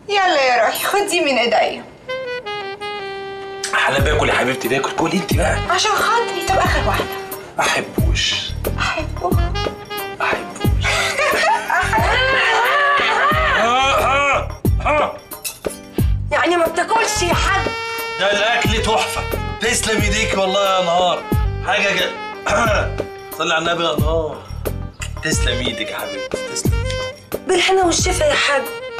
يلا يا روحي خدي من ايديا انا باكل يا حبيبتي باكل كلي انت بقى عشان خاطري تبقى اخر واحده احبوش احبه احبوش ها ها ها يعني ما بتاكلش يا حاج ده الاكل تحفه تسلم ايديك والله يا نهار حاجه كده صلي على النبي يا نهار تسلم ايدك يا حبيبتي تسلم بالهنا والشفا يا حاج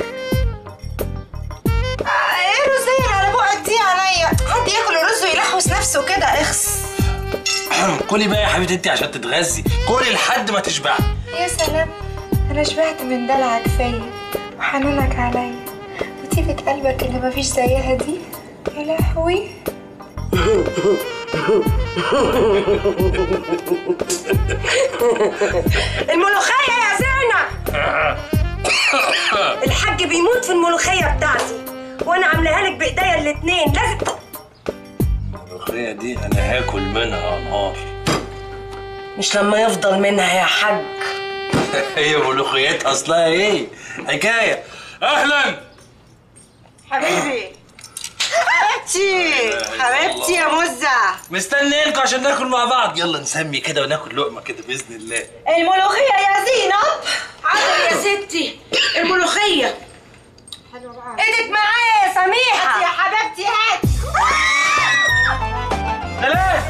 آه، ايه الرزية اللي على بقك دي عليا حد ياكل الرز ويلحوس نفسه كده اخس كلي بقى يا حبيبتي انت عشان تتغذي كلي لحد ما تشبعي يا سلام انا شبعت من دلعك فيا وحنانك عليا وطيبة قلبك اللي مفيش زيها دي يا لهوي الملوخية يا زينة الحاج بيموت في الملوخية بتاعتي وانا عاملاها لك بايديا الاتنين لازم الملوخيه دي انا هاكل منها يا نهار مش لما يفضل منها يا حاج هي ملوخيات اصلها ايه حكايه اهلا حبيبي حبيبتي حبيبتي يا مزة مستنيينكم عشان ناكل مع بعض يلا نسمي كده وناكل لقمه كده باذن الله الملوخية يا زينب حاضر يا ستي الملوخية ايدك معايا يا سميحة يا حبيبتي هات ثلاث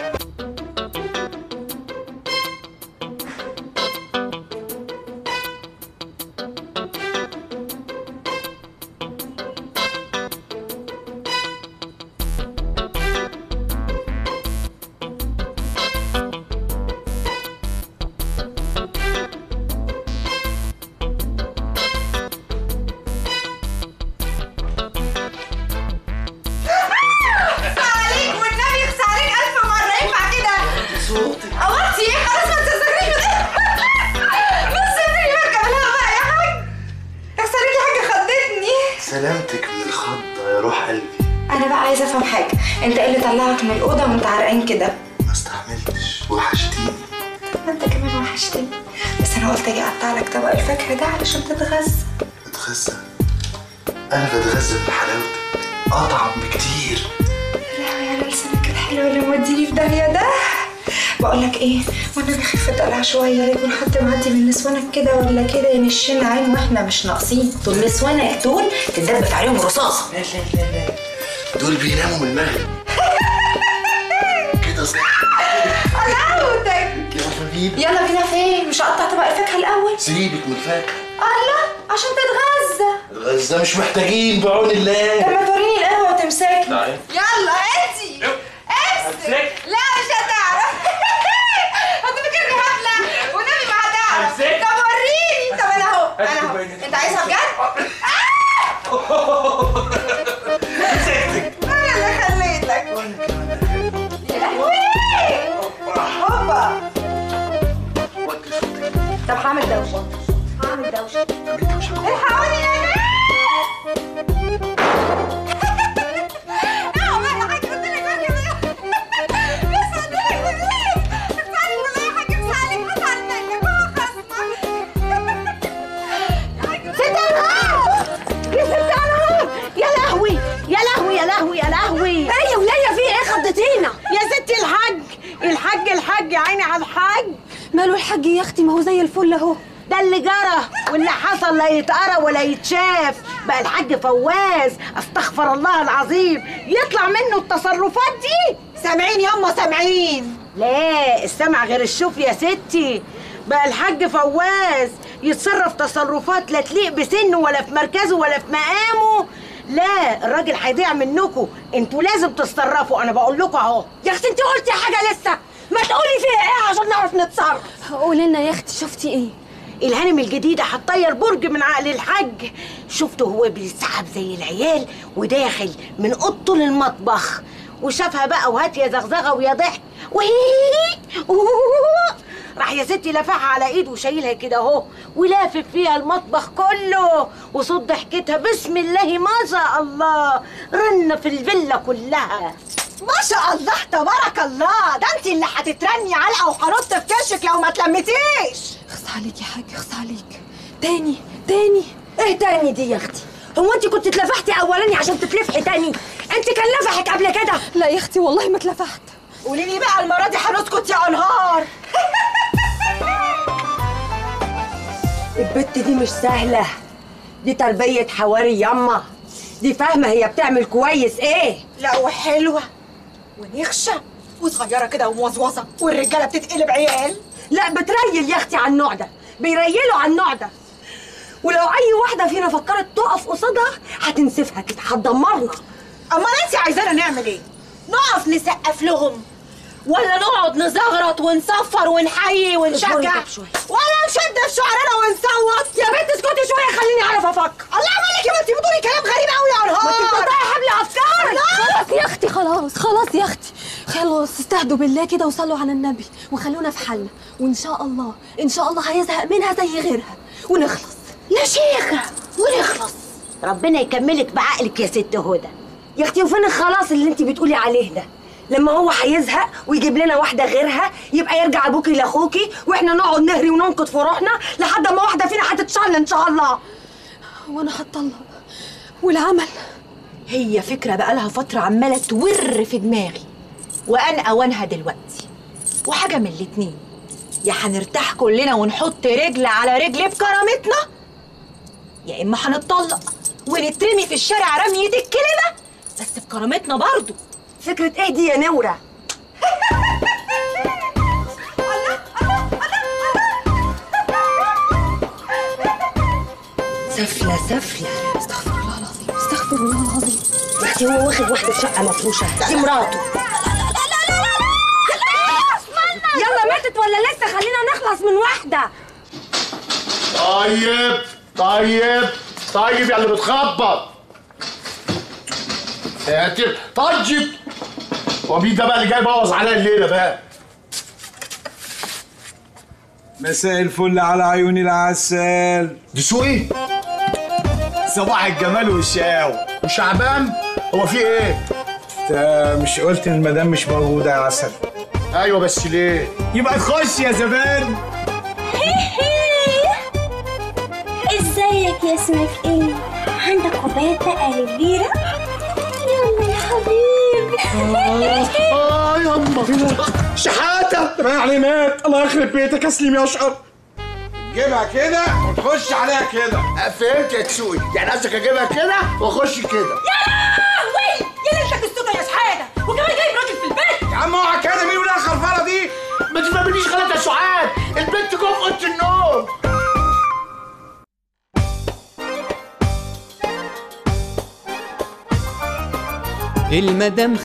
عليك والنبي يخسى عليك ألف مرة ينفع كده أوطي إيه خلاص ما تستغربيش بص اديني مركب الهوا بقى يا حاج يخسى عليك يا حاجة خضتني سلامتك من الخضة يا روح قلبي أنا بقى عايزة أفهم حاجة أنت إيه اللي طلعك من الأوضة وأنت عرقان كده؟ ما استحملتش وحشتيني ما أنت كمان وحشتني بس أنا قلت أجي أقطع لك طبق الفاكهة ده علشان تتغذى بتغذى انا بتغذى من حلاوتك اطعم بكتير يا لهوي على لسانك الحلو اللي موديني في داهية ده بقول لك ايه وانا بخف دلع شويه يكون حد معدي من نسوانك كده ولا كده ينشنا عين واحنا مش ناقصين دول نسوانك دول تدب في عليهم رصاصه لا لا لا لا دول بيناموا من المغرب كده صح حلاوتك يلا بينا يلا بينا فين مش هقطع طبق الفاكهه الاول سيبك من الفاكهة الله عشان تتغذى الغزة مش محتاجين بعون طب الله ما توريني القهوه وتمسكني تعالي. يلا انتي امسك أمسك. لا مش هتعرف هتفكرني هبله والنبي ما هتعرف أمسك. طب وريني طب انا اهو هات انا اهو كوباية دي. انت عايزها بجد؟ انا اللي خليتك يا لهوي هوبا طب هعمل دوشه هعمل دوشه الحقوني يا ناس أهو بقى يا حاج قلت لك بركب بس قلت لك بالله اسمعني والله يا حاج بس عليك هزعل منك هو خصمك ست انهار يا ست انهار يا لهوي يا لهوي يا لهوي يا لهوي ايه يا وليه في ايه خضتينا يا ستي الحاج الحاج الحاج يا عيني على الحاج ماله الحاج يا اختي ما هو زي الفل اهو ده اللي جرى واللي حصل لا يتقرا ولا يتشاف بقى الحاج فواز استغفر الله العظيم يطلع منه التصرفات دي سامعين ياما سامعين لا السمع غير الشوف يا ستي بقى الحاج فواز يتصرف تصرفات لا تليق بسنه ولا في مركزه ولا في مقامه لا الراجل هيضيع منكم انتوا لازم تتصرفوا انا بقول لكم اهو يا اختي انت قلتي حاجه لسه ما تقولي فيها ايه عشان نعرف نتصرف قولي لنا يا اختي شفتي ايه الهانم الجديدة هتطير برج من عقل الحاج شفته هو بيسحب زي العيال وداخل من اوضته للمطبخ وشافها بقى وهات يا زغزغه ويا ضحك وهي راح يا ستي لفعها على ايده وشايلها كده اهو ولافف فيها المطبخ كله وصوت ضحكتها بسم الله ما شاء الله رن في الفيلا كلها ما شاء الله تبارك الله ده انت اللي هتترني علقه وهنط في كرشك لو ما تلمتيش اخص عليك يا حاج اخص عليك تاني تاني ايه تاني دي يا اختي هو انت كنت اتلفحتي اولاني عشان تتلفحي تاني انت كان لفحك قبل كده لا يا اختي والله ما اتلفحت قولي لي بقى المره دي هنسكت يا انهار البت دي مش سهله دي تربيه حواري ياما دي فاهمه هي بتعمل كويس ايه لا وحلوه ونخشه وصغيره كده وموظوظه والرجاله بتتقلب عيال لا بتريل يا اختي على النوع ده بيريلوا على النوع ده ولو اي واحده فينا فكرت تقف قصادها هتنسفها كده هتدمرنا امال انت عايزانا نعمل ايه نقف نسقف لهم ولا نقعد نزغرط ونصفر ونحيي ونشجع اصبري طب شوية. ولا نشد في شعرنا ونصوت يا بنت اسكتي شويه خليني اعرف افكر الله مالك يا بنتي بتقولي كلام غريب قوي يا ما انت انهار بتقطعي حبل افكاري خلاص يا اختي خلاص خلاص يا اختي خلاص استهدوا بالله كده وصلوا على النبي وخلونا في حالنا وان شاء الله ان شاء الله هيزهق منها زي غيرها ونخلص يا شيخه ونخلص ربنا يكملك بعقلك يا ست هدى يا اختي وفين الخلاص اللي انت بتقولي عليه ده لما هو هيزهق ويجيب لنا واحده غيرها يبقى يرجع ابوكي لاخوكي واحنا نقعد نهري وننقد في روحنا لحد ما واحده فينا هتتشل ان شاء الله وانا هتطلق والعمل هي فكرة بقالها فترة عمالة تور في دماغي وأنا أوانها دلوقتي وحاجة من الاتنين يا هنرتاح كلنا ونحط رجل على رجل بكرامتنا يا إما هنتطلق ونترمي في الشارع رمية الكلمة بس بكرامتنا برضو فكره ايه دي يا نوره سفلة سفلة استغفر الله العظيم استغفر الله العظيم يا اختي هو واخد واحدة في شقة مفروشة دي مراته يلا ماتت ولا لسه خلينا نخلص من واحدة طيب طيب طيب يا اللي بتخبط ساتر طيب ومين ده بقى اللي جاي يبوظ عليا الليله بقى مساء الفل على عيوني العسل دي سوقي صباح الجمال والشقاوة وشعبان هو في ايه انت مش قلت ان المدام مش موجودة يا عسل ايوه بس ليه يبقى تخش يا زمان ازيك يا اسمك ايه؟ عندك كوباية بقى كبيرة؟ يلا يا حبيبي اه يما شحاتة رايح عليه مات الله يخرب بيتك اسلم يشعر جيبها كده وتخش عليها كده فهمت يا تسوقي يعني قصدك اجيبها كده واخش كده وي يا ليلتك السودا يا شحاتة وكمان جايب راجل في البيت يا عم اوعى كده مين ولا الخرفانة دي ما تفهمنيش غلط يا سعاد البنت جوه في اوضه النوم المدام